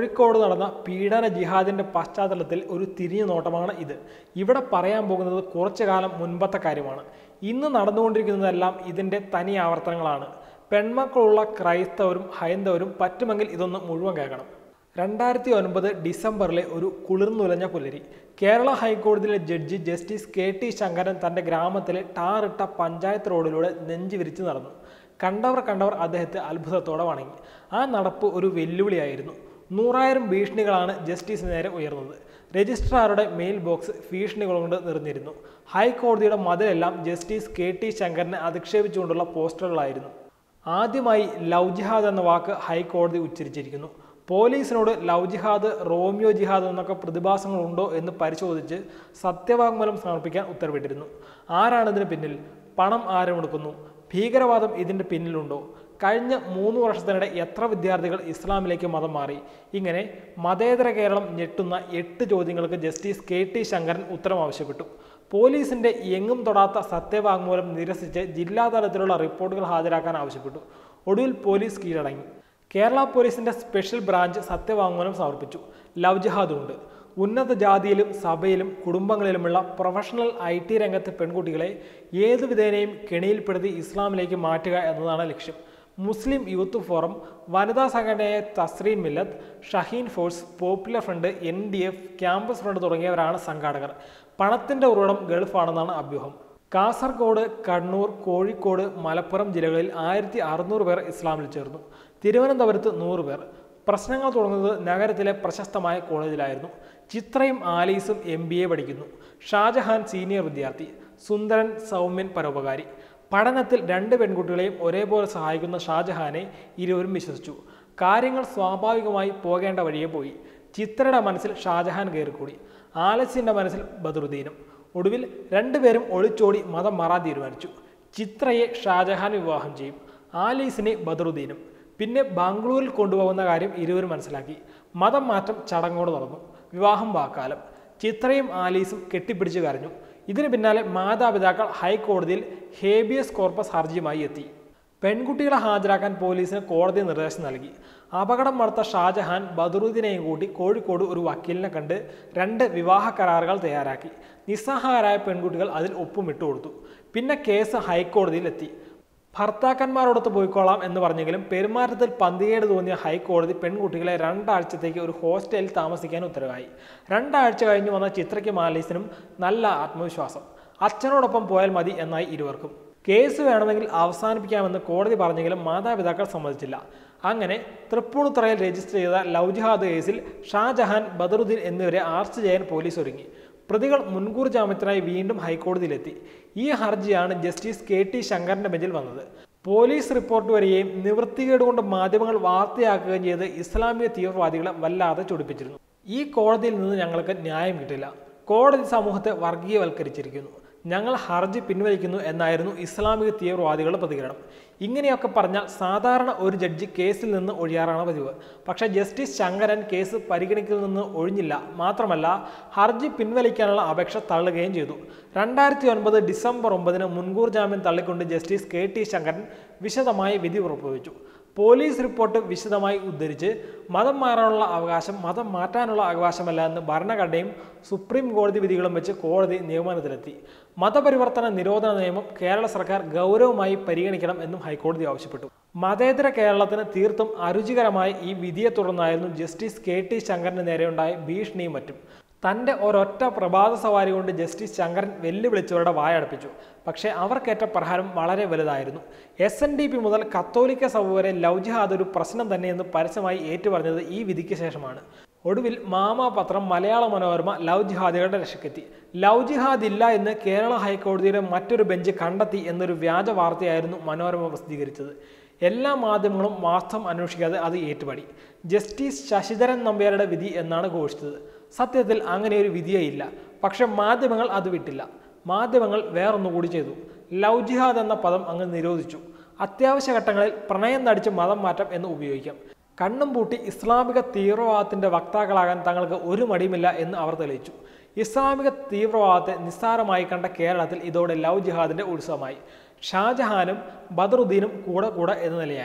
കോഴിക്കോട് നടന്ന പീഡന ജിഹാദിന്റെ പശ്ചാത്തലത്തിൽ ഒരു തിരിഞ്ഞു നോട്ടമാണ് ഇത് ഇവിടെ പറയാൻ പോകുന്നത് കുറച്ചു കാലം മുൻപത്തെ കാര്യമാണ് ഇന്ന് നടന്നുകൊണ്ടിരിക്കുന്നതെല്ലാം ഇതിന്റെ തനി ആവർത്തനങ്ങളാണ് പെൺമക്കളുള്ള ക്രൈസ്തവരും ഹൈന്ദവരും പറ്റുമെങ്കിൽ ഇതൊന്ന് മുഴുവൻ കേൾക്കണം രണ്ടായിരത്തി ഒൻപത് ഡിസംബറിലെ ഒരു കുളിർന്നുലഞ്ഞ പുലരി കേരള ഹൈക്കോടതിയിലെ judge justice K T Sankaran തന്റെ ഗ്രാമത്തിലെ ടാറിട്ട പഞ്ചായത്ത് റോഡിലൂടെ നെഞ്ചു വിരിച്ചു നടന്നു കണ്ടവർ കണ്ടവർ അദ്ദേഹത്തെ അത്ഭുതത്തോടെ വണങ്ങി ആ നടപ്പ് ഒരു വെല്ലുവിളിയായിരുന്നു നൂറായിരം ഭീഷണികളാണ് ജസ്റ്റിസ് നേരെ ഉയർന്നത് രജിസ്ട്രാറുടെ മെയിൽ ബോക്സ് ഭീഷണികൾ കൊണ്ട് നിറഞ്ഞിരുന്നു ഹൈക്കോടതിയുടെ മതിലെല്ലാം ജസ്റ്റിസ് കെ ടി ശങ്കരനെ അധിക്ഷേപിച്ചുകൊണ്ടുള്ള പോസ്റ്ററുകളായിരുന്നു ആദ്യമായി ലവ് ജിഹാദ് എന്ന വാക്ക് ഹൈക്കോടതി ഉച്ചരിച്ചിരിക്കുന്നു പോലീസിനോട് ലവ് ജിഹാദ് റോമിയോ ജിഹാദ് എന്നൊക്കെ പ്രതിഭാസങ്ങളുണ്ടോ എന്ന് പരിശോധിച്ച് സത്യവാങ്മൂലം സമർപ്പിക്കാൻ ഉത്തരവിട്ടിരുന്നു ആരാണ് ഇതിന് പിന്നിൽ പണം ആരെടുക്കുന്നു ഭീകരവാദം ഇതിൻ്റെ പിന്നിലുണ്ടോ കഴിഞ്ഞ മൂന്ന് വർഷത്തിനിടെ എത്ര വിദ്യാർത്ഥികൾ ഇസ്ലാമിലേക്ക് മതം മാറി ഇങ്ങനെ മതേതര കേരളം ഞെട്ടുന്ന എട്ട് ചോദ്യങ്ങൾക്ക് ജസ്റ്റിസ് കെ ടി ശങ്കരൻ ഉത്തരം ആവശ്യപ്പെട്ടു പോലീസിന്റെ എങ്ങും തൊടാത്ത സത്യവാങ്മൂലം നിരസിച്ച് ജില്ലാതലത്തിലുള്ള റിപ്പോർട്ടുകൾ ഹാജരാക്കാൻ ആവശ്യപ്പെട്ടു ഒടുവിൽ പോലീസ് കീഴടങ്ങി കേരള പോലീസിന്റെ സ്പെഷ്യൽ ബ്രാഞ്ച് സത്യവാങ്മൂലം സമർപ്പിച്ചു ലവ് ജിഹാദും ഉണ്ട് ഉന്നത ജാതിയിലും സഭയിലും കുടുംബങ്ങളിലുമുള്ള പ്രൊഫഷണൽ ഐ ടി രംഗത്തെ പെൺകുട്ടികളെ ഏതു വിധേനയും കെണിയിൽപ്പെടുത്തി ഇസ്ലാമിലേക്ക് മാറ്റുക എന്നതാണ് ലക്ഷ്യം മുസ്ലിം യൂത്ത് ഫോറം വനിതാ സംഘടനയായ Thasreen Millath Shaheen force popular front N D F campus front തുടങ്ങിയവരാണ് സംഘാടകർ പണത്തിന്റെ ഉറവിടം ഗൾഫാണെന്നാണ് അഭ്യൂഹം കാസർഗോഡ് കണ്ണൂർ കോഴിക്കോട് മലപ്പുറം ജില്ലകളിൽ ആയിരത്തി അറുന്നൂറ് പേർ ഇസ്ലാമിൽ ചേർന്നു തിരുവനന്തപുരത്ത് നൂറ് പേർ പ്രശ്നങ്ങൾ തുടങ്ങുന്നത് നഗരത്തിലെ പ്രശസ്തമായ കോളേജിലായിരുന്നു ചിത്രയും ആലീസും എം ബി എ പഠിക്കുന്നു ഷാജഹാൻ സീനിയർ വിദ്യാർത്ഥി സുന്ദരൻ സൗമ്യൻ പരോപകാരി പഠനത്തിൽ രണ്ട് പെൺകുട്ടികളെയും ഒരേപോലെ സഹായിക്കുന്ന ഷാജഹാനെ ഇരുവരും വിശ്വസിച്ചു കാര്യങ്ങൾ സ്വാഭാവികമായി പോകേണ്ട വഴിയെ പോയി ചിത്രയുടെ മനസ്സിൽ ഷാജഹാൻ കയറിക്കൂടി ആലസ്യന്റെ മനസ്സിൽ ബദറുദ്ദീനും ഒടുവിൽ രണ്ടുപേരും ഒളിച്ചോടി മതം മാറാൻ തീരുമാനിച്ചു ചിത്രയെ ഷാജഹാൻ വിവാഹം ചെയ്യും ആലീസിനെ ബദറുദ്ദീനും പിന്നെ ബാംഗ്ലൂരിൽ കൊണ്ടുപോകുന്ന കാര്യം ഇരുവരും മനസ്സിലാക്കി മതം മാറ്റം ചടങ്ങോട് നടന്നു വിവാഹം വാക്കാലം ചിത്രയും ആലീസും കെട്ടിപ്പിടിച്ച് കരഞ്ഞു ഇതിന് പിന്നാലെ മാതാപിതാക്കൾ ഹൈക്കോടതിയിൽ ഹേബിയസ് കോർപ്പസ് ഹർജിയുമായി എത്തി പെൺകുട്ടികളെ ഹാജരാക്കാൻ പോലീസിന് കോടതി നിർദ്ദേശം നൽകി അപകടം നടത്ത ഷാജഹാൻ ബദറുദ്ദീനെയും കൂട്ടി കോഴിക്കോട് ഒരു വക്കീലിനെ കണ്ട് രണ്ട് വിവാഹ കരാറുകൾ തയ്യാറാക്കി നിസ്സഹായരായ പെൺകുട്ടികൾ അതിൽ ഒപ്പുമിട്ടു കൊടുത്തു പിന്നെ കേസ് ഹൈക്കോടതിയിൽ എത്തി ഭർത്താക്കന്മാരോടൊത്ത് പോയിക്കോളാം എന്ന് പറഞ്ഞെങ്കിലും പെരുമാറ്റത്തിൽ പന്തികേട് തോന്നിയ ഹൈക്കോടതി പെൺകുട്ടികളെ രണ്ടാഴ്ചത്തേക്ക് ഒരു ഹോസ്റ്റലിൽ താമസിക്കാൻ ഉത്തരവായി രണ്ടാഴ്ച കഴിഞ്ഞ് വന്ന ചിത്രയ്ക്ക് മാലീസിനും നല്ല ആത്മവിശ്വാസം അച്ഛനോടൊപ്പം പോയാൽ മതി എന്നായി ഇരുവർക്കും കേസ് വേണമെങ്കിൽ അവസാനിപ്പിക്കാമെന്ന് കോടതി പറഞ്ഞെങ്കിലും മാതാപിതാക്കൾ സമ്മതിച്ചില്ല അങ്ങനെ തൃപ്പൂണിത്തുറയിൽ രജിസ്റ്റർ ചെയ്ത ലവ് ജിഹാദ് കേസിൽ ഷാജഹാൻ ബദറുദ്ദീൻ എന്നിവരെ അറസ്റ്റ് ചെയ്യാൻ പോലീസ് ഒരുങ്ങി പ്രതികൾ മുൻകൂർ ജാമ്യത്തിനായി വീണ്ടും ഹൈക്കോടതിയിലെത്തി ഈ ഹർജിയാണ് ജസ്റ്റിസ് കെ ടി ശങ്കറിന്റെ ബെഞ്ചിൽ വന്നത് പോലീസ് റിപ്പോർട്ട് വരികയും നിവൃത്തികേട് കൊണ്ട് മാധ്യമങ്ങൾ വാർത്തയാക്കുകയും ചെയ്ത് ഇസ്ലാമിക തീവ്രവാദികളെ വല്ലാതെ ചൊടിപ്പിച്ചിരുന്നു ഈ കോടതിയിൽ നിന്ന് ഞങ്ങൾക്ക് ന്യായം കിട്ടില്ല കോടതി സമൂഹത്തെ വർഗീയവൽക്കരിച്ചിരിക്കുന്നു ഞങ്ങൾ ഹർജി പിൻവലിക്കുന്നു എന്നായിരുന്നു ഇസ്ലാമിക തീവ്രവാദികളുടെ പ്രതികരണം ഇങ്ങനെയൊക്കെ പറഞ്ഞാൽ സാധാരണ ഒരു ജഡ്ജി കേസിൽ നിന്ന് ഒഴിയാറാണ് പതിവ് പക്ഷേ ജസ്റ്റിസ് ശങ്കരൻ കേസ് പരിഗണിക്കൽ നിന്ന് ഒഴിഞ്ഞില്ല മാത്രമല്ല ഹർജി പിൻവലിക്കാനുള്ള അപേക്ഷ തള്ളുകയും ചെയ്തു രണ്ടായിരത്തി ഒൻപത് ഡിസംബർ ഒമ്പതിന് മുൻകൂർ ജാമ്യം തള്ളിക്കൊണ്ട് ജസ്റ്റിസ് കെ ടി ശങ്കരൻ വിശദമായി വിധി പുറപ്പെടുവിച്ചു പോലീസ് റിപ്പോർട്ട് വിശദമായി ഉദ്ധരിച്ച് മതം മാറാനുള്ള അവകാശം മതം മാറ്റാനുള്ള അവകാശമല്ല എന്ന് ഭരണഘടനയും സുപ്രീം കോടതി വിധികളും വെച്ച് കോടതി നിഗമനത്തിലെത്തി മതപരിവർത്തന നിരോധന നിയമം കേരള സർക്കാർ ഗൗരവമായി പരിഗണിക്കണം എന്നും ഹൈക്കോടതി ആവശ്യപ്പെട്ടു മതേതര കേരളത്തിന് തീർത്തും അരുചികരമായ ഈ വിധിയെ തുടർന്നായിരുന്നു ജസ്റ്റിസ് കെ ടി ശങ്കറിന് നേരെയുണ്ടായ ഭീഷണിയും മറ്റും തൻ്റെ ഒരൊറ്റ പ്രഭാത സവാരി കൊണ്ട് ജസ്റ്റിസ് ശങ്കരൻ വെല്ലുവിളിച്ചവരുടെ വായടപ്പിച്ചു പക്ഷേ അവർക്കേറ്റ പ്രഹാരം വളരെ വലുതായിരുന്നു എസ് എൻ ഡി പി മുതൽ കത്തോലിക്ക സഭ വരെ ലവ് ജിഹാദ് ഒരു പ്രശ്നം തന്നെയെന്ന് പരസ്യമായി ഏറ്റുപറഞ്ഞത് ഈ വിധിക്ക് ശേഷമാണ് ഒടുവിൽ മാമ പത്രം മലയാള മനോരമ ലവ് ജിഹാദികളുടെ രക്ഷക്കെത്തി ലവ് ജിഹാദ് ഇല്ല എന്ന് കേരള ഹൈക്കോടതിയുടെ മറ്റൊരു ബെഞ്ച് കണ്ടെത്തി എന്നൊരു വ്യാജ വാർത്തയായിരുന്നു മനോരമ പ്രസിദ്ധീകരിച്ചത് എല്ലാ മാധ്യമങ്ങളും വാസ്തവം അന്വേഷിക്കാതെ അത് ഏറ്റുപടി ജസ്റ്റിസ് ശശിധരൻ നമ്പ്യാരുടെ വിധി എന്നാണ് ഘോഷിച്ചത് സത്യത്തിൽ അങ്ങനെ ഒരു വിധിയേ ഇല്ല പക്ഷെ മാധ്യമങ്ങൾ അത് വിട്ടില്ല മാധ്യമങ്ങൾ വേറൊന്നുകൂടി ചെയ്തു ലവ് ജിഹാദ് എന്ന പദം അങ്ങ് നിരോധിച്ചു അത്യാവശ്യ ഘട്ടങ്ങളിൽ പ്രണയം നടിച്ച് മതം മാറ്റം എന്ന് ഉപയോഗിക്കാം കണ്ണും പൂട്ടി ഇസ്ലാമിക തീവ്രവാദത്തിന്റെ വക്താക്കളാകാൻ തങ്ങൾക്ക് ഒരു മടിയുമില്ല എന്ന് അവർ തെളിയിച്ചു ഇസ്ലാമിക തീവ്രവാദത്തെ നിസ്സാരമായി കണ്ട കേരളത്തിൽ ഇതോടെ ലവ് ജിഹാദിന്റെ ഉത്സവമായി ഷാജഹാനും ബദറുദ്ദീനും കൂടെ കൂടെ എന്ന നിലയായി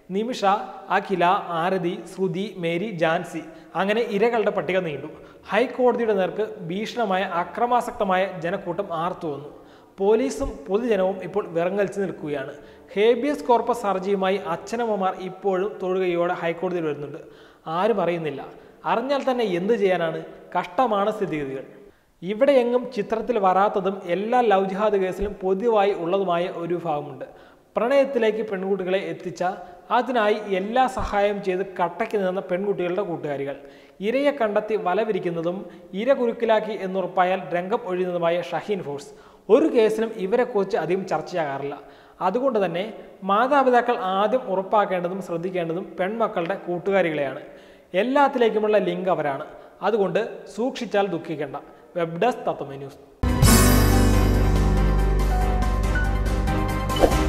നിമിഷ അഖില ആരതി ശ്രുതി മേരി ജാൻസി അങ്ങനെ ഇരകളുടെ പട്ടിക നീണ്ടു ഹൈക്കോടതിയുടെ നേർക്ക് ഭീഷണമായ അക്രമാസക്തമായ ജനക്കൂട്ടം ആർത്തു വന്നു പോലീസും പൊതുജനവും ഇപ്പോൾ വിറങ്ങലിച്ച് നിൽക്കുകയാണ് ഹേബിയസ് കോർപ്പസ് ഹർജിയുമായി അച്ഛനമ്മമാർ ഇപ്പോഴും തൊഴുകയോടെ ഹൈക്കോടതിയിൽ വരുന്നുണ്ട് ആരും അറിയുന്നില്ല അറിഞ്ഞാൽ തന്നെ എന്ത് ചെയ്യാനാണ് കഷ്ടമാണ് സ്ഥിതിഗതികൾ ഇവിടെയെങ്ങും ചിത്രത്തിൽ വരാത്തതും എല്ലാ ലവ് ജിഹാദ് കേസിലും പൊതുവായി ഉള്ളതുമായ ഒരു വിഭാഗമുണ്ട് പ്രണയത്തിലേക്ക് പെൺകുട്ടികളെ എത്തിച്ച അതിനായി എല്ലാ സഹായം ചെയ്ത് കട്ടയ്ക്ക് നിന്ന പെൺകുട്ടികളുടെ കൂട്ടുകാരികൾ ഇരയെ കണ്ടെത്തി വലവിരിക്കുന്നതും ഇര കുരുക്കിലാക്കി എന്നുറപ്പായാൽ രംഗം ഒഴിയുന്നതുമായ ഷഹീൻ ഫോഴ്സ് ഒരു കേസിലും ഇവരെക്കുറിച്ച് അധികം ചർച്ചയാകാറില്ല അതുകൊണ്ട് തന്നെ മാതാപിതാക്കൾ ആദ്യം ഉറപ്പാക്കേണ്ടതും ശ്രദ്ധിക്കേണ്ടതും പെൺമക്കളുടെ കൂട്ടുകാരികളെയാണ് എല്ലാത്തിലേക്കുമുള്ള ലിങ്ക് അവരാണ് അതുകൊണ്ട് സൂക്ഷിച്ചാൽ ദുഃഖിക്കേണ്ട വെബ് ഡെസ്ക് തത്വമേ ന്യൂസ്